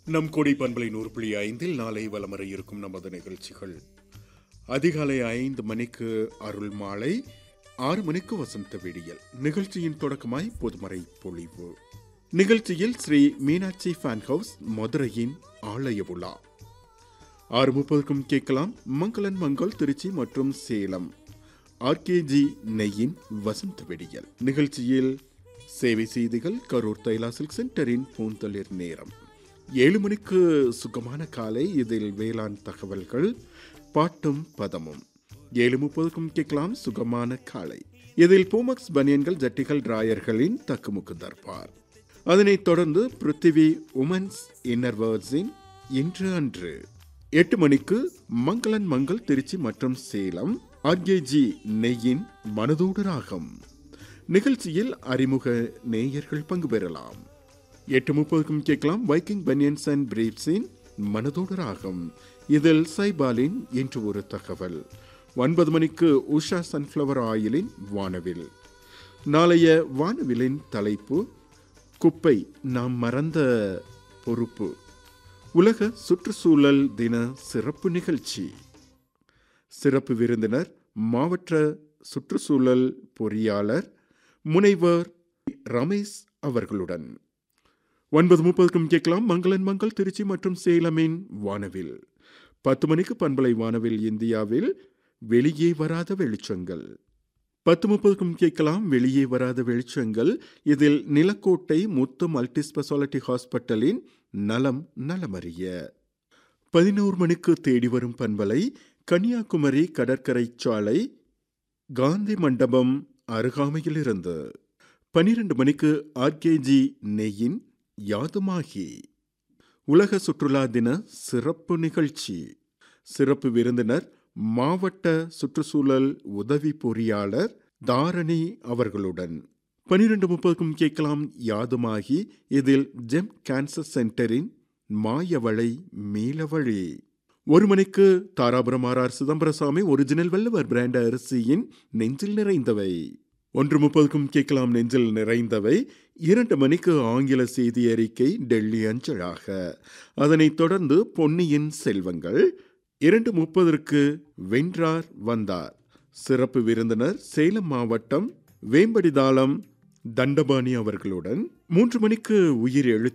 நம் கொடி பண்பலை நூறு புள்ளி ஐந்தில் நாளை வலமர இருக்கும் நமது நிகழ்ச்சிகள் அதிகாலை ஐந்து மணிக்கு அருள் மாலை ஆறு மணிக்கு வசந்த விடியல் நிகழ்ச்சியின் தொடக்கமாய் பொதுமறை பொழிவு நிகழ்ச்சியில் ஸ்ரீ மீனாட்சி ஃபேன் ஹவுஸ் மதுரையின் ஆலய விழா ஆறு முப்பதுக்கும் கேட்கலாம் மங்களன் மங்கல் திருச்சி மற்றும் சேலம் ஆர்கேஜி நெய்யின் வசந்த வெடியல் நிகழ்ச்சியில் சேவை செய்திகள் கரூர் தைலா சில்க் சென்டரின் பூந்தளிர் நேரம் ஏழு மணிக்கு சுகமான காலை இதில் வேளாண் தகவல்கள் பாட்டும் பதமும் ஏழு முப்பதுக்கும் கேட்கலாம் சுகமான காலை இதில் பூமக்ஸ் பனியன்கள் ஜட்டிகள் ராயர்களின் தக்குமுக்கு தர்பார் அதனைத் தொடர்ந்து பிருத்திவி உமன்ஸ் இன்னர்வர்ஸின் இன்று அன்று எட்டு மணிக்கு மங்களன் மங்கள் திருச்சி மற்றும் சேலம் ஆர்கேஜி நெய்யின் மனதோடு ராகம் நிகழ்ச்சியில் அறிமுக நேயர்கள் பங்கு பெறலாம் எட்டு முப்பதுக்கும் கேட்கலாம் வைக்கிங் பனியன்ஸ் அண்ட் பிரீப்ஸின் மனதோடு ராகம் இதில் சைபாலின் இன்று ஒரு தகவல் ஒன்பது மணிக்கு உஷா சன்ஃப்ளவர் ஆயிலின் வானவில் நாளைய வானவிலின் தலைப்பு குப்பை நாம் மறந்த பொறுப்பு உலக சுற்றுச்சூழல் தின சிறப்பு நிகழ்ச்சி சிறப்பு விருந்தினர் மாவட்ட சுற்றுச்சூழல் பொறியாளர் முனைவர் ரமேஷ் அவர்களுடன் ஒன்பது முப்பதுக்கும் கேட்கலாம் மங்களன் மங்கள் திருச்சி மற்றும் சேலமின் வானவில் பத்து மணிக்கு பண்பலை வானவில் இந்தியாவில் வெளியே வராத வெளிச்சங்கள் பத்து முப்பதுக்கும் கேட்கலாம் வெளியே வராத வெளிச்சங்கள் இதில் நிலக்கோட்டை முத்து மல்டி ஸ்பெஷாலிட்டி ஹாஸ்பிட்டலின் நலம் நலமறிய பதினோரு மணிக்கு தேடி வரும் பண்பலை கன்னியாகுமரி கடற்கரை சாலை காந்தி மண்டபம் அருகாமையில் இருந்து பனிரெண்டு மணிக்கு ஆர்கேஜி நெய்யின் யாதுமாகி உலக சுற்றுலா தின சிறப்பு நிகழ்ச்சி சிறப்பு விருந்தினர் மாவட்ட சுற்றுச்சூழல் உதவி பொறியாளர் தாரணி அவர்களுடன் பனிரெண்டு முப்பதுக்கும் கேட்கலாம் யாதுமாகி இதில் ஜெம் கேன்சர் சென்டரின் மாயவளை மீளவழி ஒரு மணிக்கு Dharapuram R R Chidambaraswamy original Vallavar brand அரிசியின் நெஞ்சில் நிறைந்தவை ஒன்று முப்பதுக்கும் கேட்கலாம் நெஞ்சில் நிறைந்தவை இரண்டு மணிக்கு ஆங்கில செய்தி அறிக்கை டெல்லி அஞ்சலாக அதனைத் தொடர்ந்து பொன்னியின் செல்வங்கள் இரண்டு முப்பதற்கு வென்றார் வந்தார் சிறப்பு விருந்தினர் சேலம் மாவட்டம் வேம்படிதாளம் தண்டபாணி அவர்களுடன் மூன்று மணிக்கு உயிர் எழுத்து